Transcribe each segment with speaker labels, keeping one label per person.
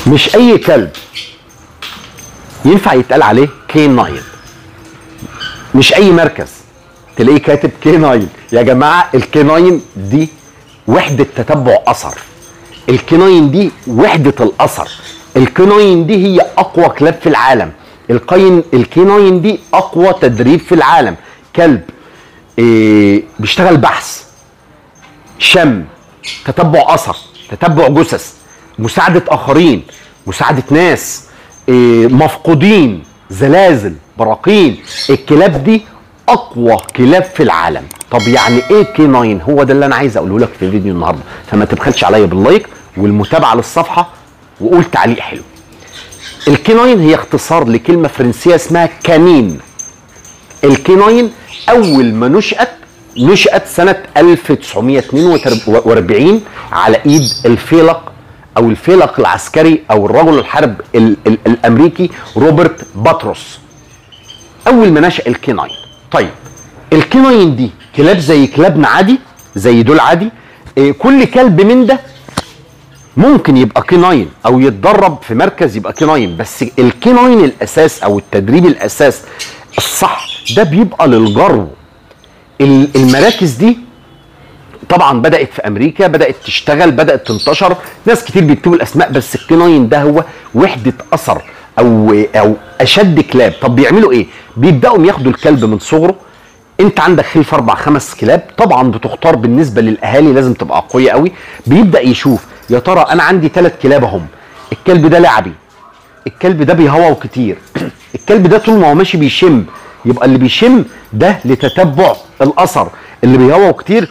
Speaker 1: مش اي كلب ينفع يتقال عليه كيناين مش اي مركز تلاقيه كاتب كيناين يا جماعه الكيناين دي وحده تتبع اثر الكيناين دي وحده الاثر الكيناين دي هي اقوى كلاب في العالم القين الكيناين دي اقوى تدريب في العالم كلب إيه بيشتغل بحث شم تتبع اثر تتبع جثث مساعده اخرين مساعده ناس إيه مفقودين زلازل براكين الكلاب دي اقوى كلاب في العالم طب يعني ايه كي 9 هو ده اللي انا عايز اقوله لك في الفيديو النهارده فما تبخلش عليا باللايك والمتابعه للصفحه وقول تعليق حلو الكي 9 هي اختصار لكلمه فرنسيه اسمها كانين الكي 9 اول ما نشأت نشأت سنة 1942 على ايد الفيلق او الفيلق العسكري او الرجل الحرب ال ال الامريكي روبرت باتروس اول ما نشأ الكي 9 طيب الكي 9 دي كلاب زي كلابنا عادي زي دول عادي إيه كل كلب من ده ممكن يبقى كي 9 او يتدرب في مركز يبقى كي 9 بس الكي 9 الاساس او التدريب الاساس الصح ده بيبقى للجرو المراكز دي طبعا بدات في امريكا بدات تشتغل بدات تنتشر ناس كتير بيكتبوا الاسماء بس الكيناين ده هو وحده اثر او او اشد كلاب طب بيعملوا ايه بيبداوا ياخدوا الكلب من صغره انت عندك خلف اربع خمس كلاب طبعا بتختار بالنسبه للاهالي لازم تبقى قويه قوي بيبدا يشوف يا ترى انا عندي ثلاث كلاب اهم الكلب ده لعبي الكلب ده بيهوى كتير الكلب ده طول ما هو ماشي بيشم يبقى اللي بيشم ده لتتبع الاثر اللي بيهوى كتير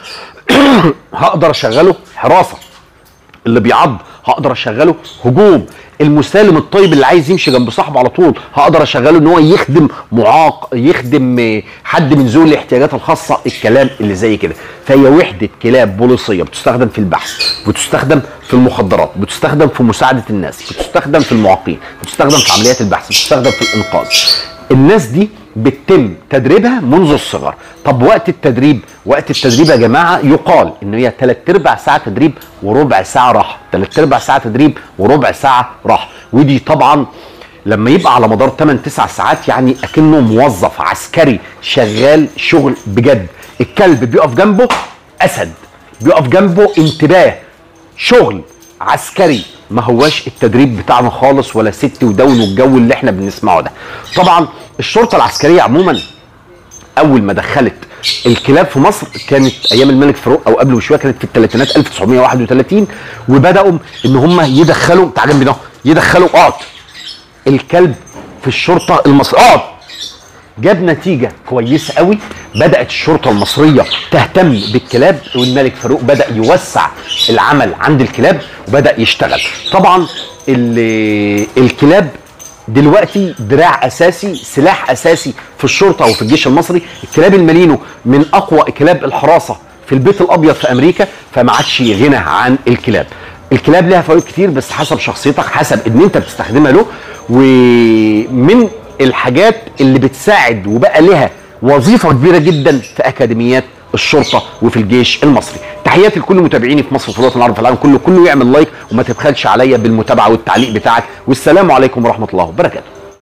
Speaker 1: هقدر اشغله حراسه اللي بيعض هقدر اشغله هجوم المسالم الطيب اللي عايز يمشي جنب صاحبه على طول هقدر اشغله ان هو يخدم معاق يخدم حد من ذوي الاحتياجات الخاصه الكلام اللي زي كده فهي وحده كلاب بوليسيه بتستخدم في البحث بتستخدم في المخدرات بتستخدم في مساعده الناس بتستخدم في المعاقين بتستخدم في عمليات البحث بتستخدم في الانقاذ الناس دي بتتم تدريبها منذ الصغر طب وقت التدريب وقت التدريب يا جماعه يقال ان هي ثلاث ارباع ساعه تدريب وربع ساعه راحه ثلاث ارباع ساعه تدريب وربع ساعه راحه ودي طبعا لما يبقى على مدار 8 9 ساعات يعني اكنه موظف عسكري شغال شغل بجد الكلب بيقف جنبه اسد بيقف جنبه انتباه شغل عسكري ما هواش التدريب بتاعنا خالص ولا ست ودون والجو اللي احنا بنسمعه ده طبعا الشرطه العسكريه عموما اول ما دخلت الكلاب في مصر كانت ايام الملك فاروق او قبله بشويه كانت في الثلاثينات 1931 وبداوا ان هم يدخلوا تعال جنبي ده يدخلوا اقعد الكلب في الشرطه المصريه اقعد جاب نتيجه كويسه قوي بدات الشرطه المصريه تهتم بالكلاب والملك فاروق بدا يوسع العمل عند الكلاب وبدا يشتغل طبعا الكلاب دلوقتي دراع اساسي سلاح اساسي في الشرطه وفي الجيش المصري الكلاب المالينو من اقوى كلاب الحراسه في البيت الابيض في امريكا فما عادش غنى عن الكلاب الكلاب لها فوائد كتير بس حسب شخصيتك حسب ان انت بتستخدمها له ومن الحاجات اللي بتساعد وبقى لها وظيفه كبيره جدا في اكاديميات الشرطه وفي الجيش المصري تحياتي لكل متابعيني في مصر وفي الوطن العربي في العالم كله كله يعمل لايك وما تبخلش عليا بالمتابعه والتعليق بتاعك والسلام عليكم ورحمه الله وبركاته